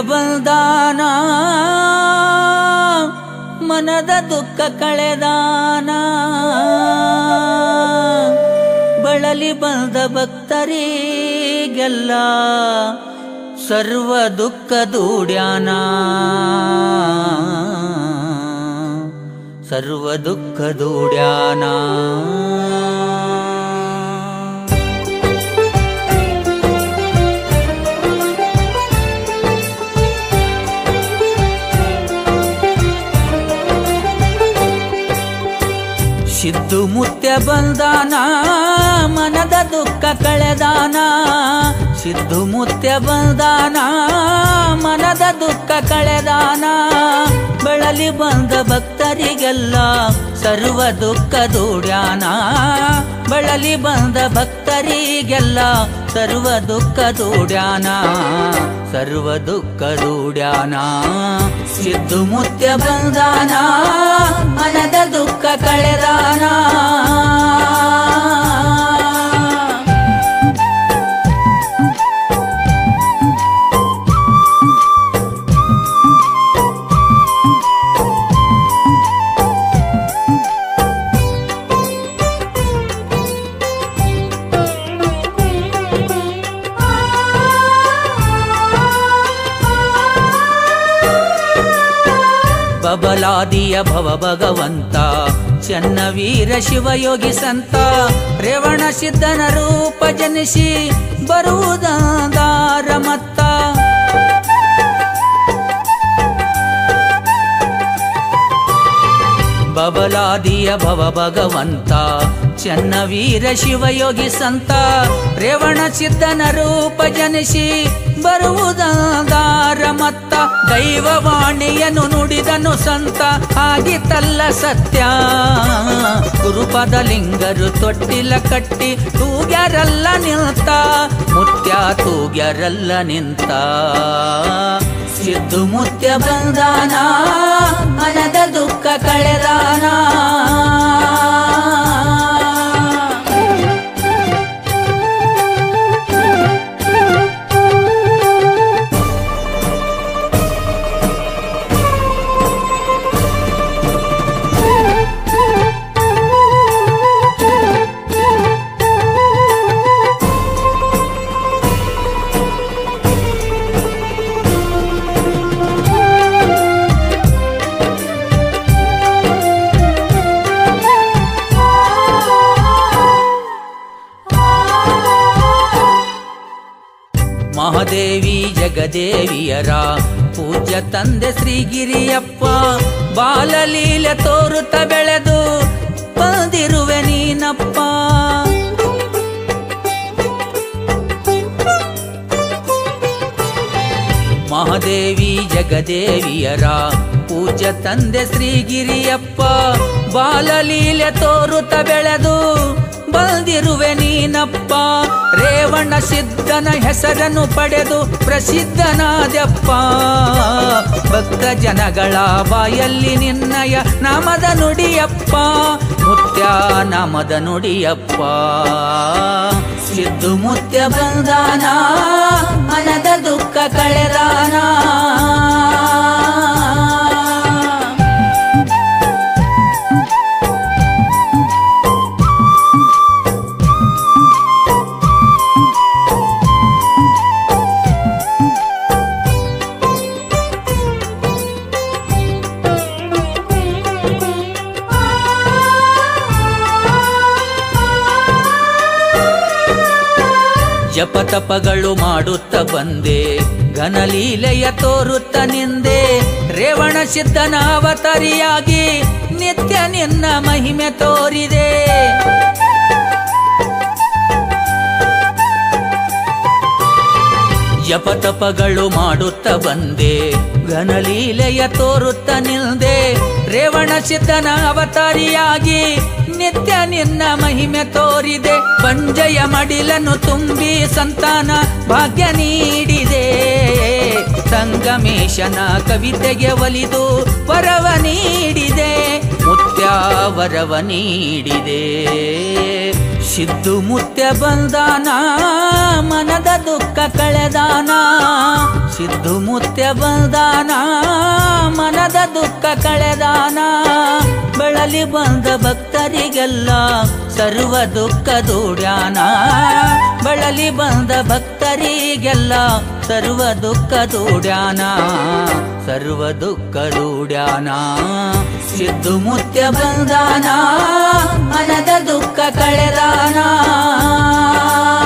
ಬಂದಾನ ಮನದ ದುಃಖ ಕಳೆದಾನ ಬಳಲಿ ಬಂದ ಭಕ್ತರಿಗೆಲ್ಲ ಸರ್ವ ದುಃಖ ದೂಡ್ಯಾನ ಸರ್ವ ದುಃಖ ದೂಡ್ಯಾನ ಸಿದ್ದು ಮುತ್ಯ ಬಂದಾನ ಮನದ ದುಃಖ ಕಳೆದಾನ ಸಿದ್ದು ಮುತ್ಯ ಬಂದಾನ ಮನದ ದುಃಖ ಕಳೆದಾನ ಬೆಳಲಿ ಬಂದ ಭಕ್ತರಿಗೆಲ್ಲ ಸರ್ವ ದುಃಖ ದೂಡ್ಯಾನ ಬೆಳಲಿ ಬಂದ ಭಕ್ತರಿಗೆಲ್ಲ ಸರ್ವ ದುಃಖ ದೂಡ್ಯಾನ ಸರ್ವ ದುಃಖ ದೂಡ್ಯಾನ ಸಿದ್ದು ಮುತ್ಯ ಬಂದಾನ ಮನದ ದುಃಖ ಕಳೆದಾನ ಬಬಲಾದಿಯ ಭವ ಭಗವಂತ ಚನ್ನವೀರ ಶಿವಯೋಗಿ ಸಂತ ರೇವಣ ಸಿದ್ಧನ ರೂಪ ಜನಿಸಿ ಬರುವುದಾರ ಮತ್ತ ಬಬಲಾದಿಯ ಭವ ಭಗವಂತ ಚನ್ನವೀರ ಶಿವಯೋಗಿ ಸಂತ ರೇವಣ ಸಿದ್ಧನ ರೂಪ ಜನಿಸಿ ಬರುವುದಾರ ಮತ್ತ ದೈವವಾಣಿಯನ್ನು ನುಡಿದನು ಸಂತ ಆಗಿತ್ತಲ್ಲ ಸತ್ಯ ಗುರುಪದ ಲಿಂಗರು ತೊಟ್ಟಿಲ ಕಟ್ಟಿ ತೂಗ್ಯಾರಲ್ಲ ನಿಂತ ಮುತ್ಯ ತೂಗ್ಯಾರಲ್ಲ ನಿಂತ ಸಿದ್ದು ಮುತ್ಯ ಬಂದಾನ ಮನದ ದುಃಖ ಕಳೆದಾನ ಮಹಾದೇವಿ ಜಗದೇವಿಯರ ಪೂಜ್ಯ ತಂದೆ ಶ್ರೀಗಿರಿಯಪ್ಪ ಬಾಲಲೀಲೆ ತೋರುತ್ತ ಬೆಳೆದು ಬಂದಿರುವೆ ನೀನಪ್ಪ ಮಹಾದೇವಿ ಜಗದೇವಿಯರ ಪೂಜ್ಯ ತಂದೆ ಶ್ರೀಗಿರಿಯಪ್ಪ ಬಾಲಲೀಲೆ ತೋರುತ್ತ ಬೆಳೆದು ಬಂದಿರುವೆ ನೀನಪ್ಪ ರೇವಣ ಸಿದ್ಧನ ಹೆಸರನ್ನು ಪಡೆದು ಪ್ರಸಿದ್ಧನಾದ್ಯಪ್ಪ ಭಕ್ತ ಜನಗಳ ಬಾಯಲ್ಲಿ ನಿನ್ನಯ ನಾಮದ ನುಡಿಯಪ್ಪ ಮುತ್ಯ ನಾಮದ ನುಡಿಯಪ್ಪ ಸಿದ್ದು ಮುತ್ಯ ಬಂದಾನ ಮನದ ದುಃಖ ಕಳೆದಾನ ಜಪತಪಗಳು ಮಾಡುತ್ತ ಬಂದೆ ಘನಲೀಲೆಯ ತೋರುತ್ತ ನಿಂದೆ ರೇವಣ ಸಿದ್ಧನ ಅವತರಿಯಾಗಿ ನಿತ್ಯ ನಿನ್ನ ಮಹಿಮೆ ತೋರಿದೆ ಜಪತಪಗಳು ಮಾಡುತ್ತ ಬಂದೆ ಘನಲೀಲೆಯ ತೋರುತ್ತ ನಿಲ್ದೆ ರೇವಣ ಸಿದ್ಧನ ಅವತಾರಿಯಾಗಿ ನಿತ್ಯ ನಿನ್ನ ಮಹಿಮೆ ತೋರಿದೆ ಪಂಜಯ ಮಡಿಲನ್ನು ತುಂಬಿ ಸಂತಾನ ಭಾಗ್ಯ ನೀಡಿದೆ ಸಂಗಮೇಶನ ಕವಿತೆಗೆ ಒಲಿದು ವರವ ನೀಡಿದೆ ಮುತ್ಯ ವರವ ನೀಡಿದೆ ಸಿದ್ದು ಮುತ್ಯ ಬಂದಾನ ಮನದ ದುಃಖ ಕಳೆದಾನ ಸಿದ್ದು ಮುತ್ಯ ಮುತ್ಯ ಬಂದಾನ ಮನದ ದುಃಖ ಕಳೆದಾನ ಬೆಳಲಿ ಬಂದ ಭಕ್ತರಿಗೆಲ್ಲ ಸರ್ವ ದುಃಖ ದೂಡ್ಯಾನ ಬಳಲಿ ಬಂದ ಭಕ್ತರಿಗೆಲ್ಲ ಸರ್ವ ದುಃಖ ದೂಡ್ಯಾನ ಸರ್ವ ದುಃಖ ದೂಡ್ಯಾನ ಸಿದ್ದು ಮುತ್ಯ ಬಂದಾನ ಮನದ ದುಃಖ ಕಳೆದಾನ